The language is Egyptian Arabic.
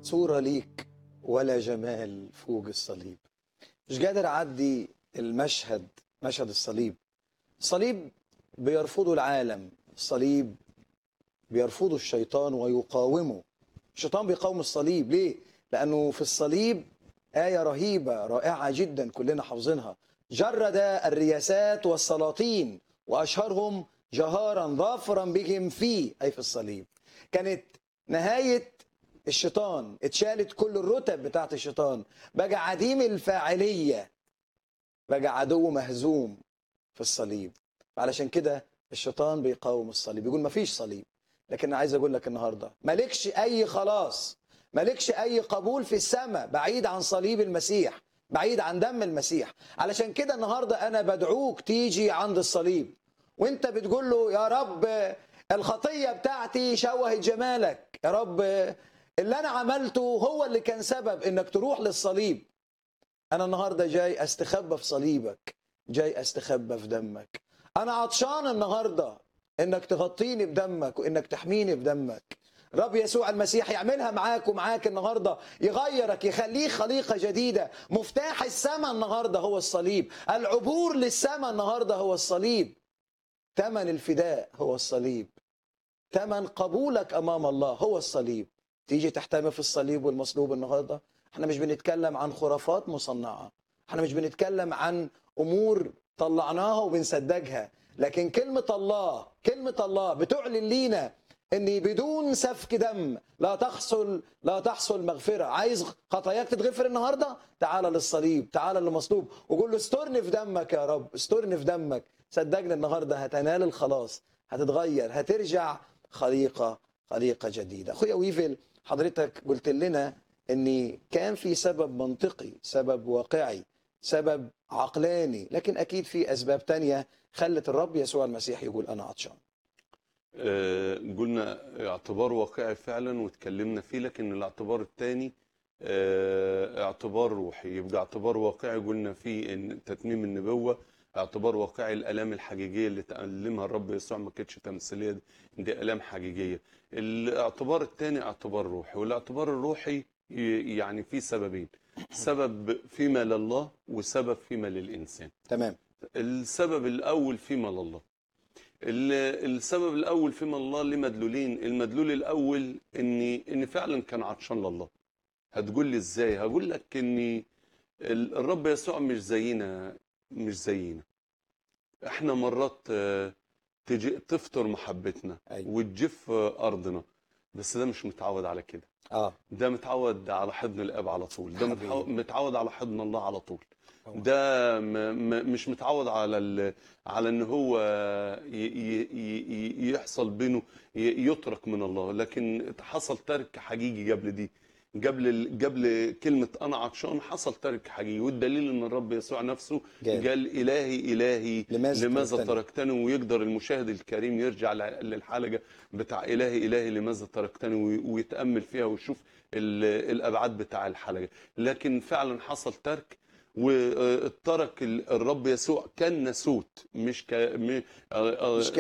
صورة ليك ولا جمال فوق الصليب مش قادر أعدي المشهد مشهد الصليب الصليب بيرفضه العالم الصليب بيرفضه الشيطان ويقاومه الشيطان بيقاوم الصليب ليه؟ لأنه في الصليب آية رهيبة رائعة جدا كلنا حافظينها جرد الرياسات والسلاطين وأشهرهم جهارا ظافرا بهم فيه أي في الصليب كانت نهاية الشيطان اتشالت كل الرتب بتاعت الشيطان بقى عديم الفاعلية بقى عدو مهزوم في الصليب علشان كده الشيطان بيقاوم الصليب يقول مفيش صليب لكن أنا عايز اقول لك النهارده مالكش اي خلاص مالكش اي قبول في السماء بعيد عن صليب المسيح بعيد عن دم المسيح علشان كده النهارده انا بدعوك تيجي عند الصليب وانت بتقول له يا رب الخطيه بتاعتي شوهت جمالك يا رب اللي انا عملته هو اللي كان سبب انك تروح للصليب انا النهارده جاي استخبى في صليبك جاي استخبى في دمك انا عطشان النهارده انك تغطيني بدمك وانك تحميني بدمك رب يسوع المسيح يعملها معاك ومعاك النهارده يغيرك يخليك خليقه جديده مفتاح السماء النهارده هو الصليب العبور للسماء النهارده هو الصليب ثمن الفداء هو الصليب ثمن قبولك امام الله هو الصليب تيجي تحتمي في الصليب والمصلوب النهارده احنا مش بنتكلم عن خرافات مصنعه احنا مش بنتكلم عن امور طلعناها وبنصدقها لكن كلمة الله كلمة الله بتعلن لينا ان بدون سفك دم لا تحصل لا تحصل مغفرة عايز خطاياك تتغفر النهاردة تعال للصليب تعال للمصلوب وقول له استرني في دمك يا رب استرني في دمك صدقني النهاردة هتنال الخلاص هتتغير هترجع خليقة خليقة جديدة اخويا ويفل حضرتك قلت لنا ان كان في سبب منطقي سبب واقعي سبب عقلاني لكن اكيد في اسباب تانية خلت الرب يسوع المسيح يقول انا عطشان آه، قلنا اعتبار واقعي فعلا واتكلمنا فيه لكن الاعتبار الثاني اعتبار روحي يبقى اعتبار واقعي قلنا فيه ان تتميم النبوه اعتبار واقعي الالام الحقيقيه اللي تألمها الرب يسوع ما كانتش تمثيليه دي, دي الام حقيقيه الاعتبار الثاني اعتبار روحي والاعتبار الروحي ي- يعني فيه سببين سبب فيما لله وسبب فيما للانسان تمام السبب الاول فيما لله ال- السبب الاول فيما الله ليه مدلولين المدلول الاول ان ان فعلا كان عطشان لله هتقول لي ازاي هقول لك ان ال- الرب يسوع مش زينا مش زينا احنا مرات آه، تجي تفطر محبتنا أيوة. وتجف آه، ارضنا بس ده مش متعود على كده اه ده متعود على حضن الاب على طول ده حبيبي. متعو- متعود على حضن الله على طول طبعا. ده م م مش متعود على ال على ان هو ي ي ي يحصل بينه ي- يترك من الله لكن حصل ترك حقيقي قبل دي قبل ال- قبل كلمه انا عطشان حصل ترك حقيقي والدليل ان الرب يسوع نفسه جاي. قال الهي الهي لماذا لماذا تركتني؟ تركتني ويقدر المشاهد الكريم يرجع ل- للحلقه بتاع الهي الهي لماذا تركتني وي- ويتامل فيها ويشوف ال- الابعاد بتاع الحلقه لكن فعلا حصل ترك وترك الرب يسوع كان ناسوت مش ك... م... آه، آه، مش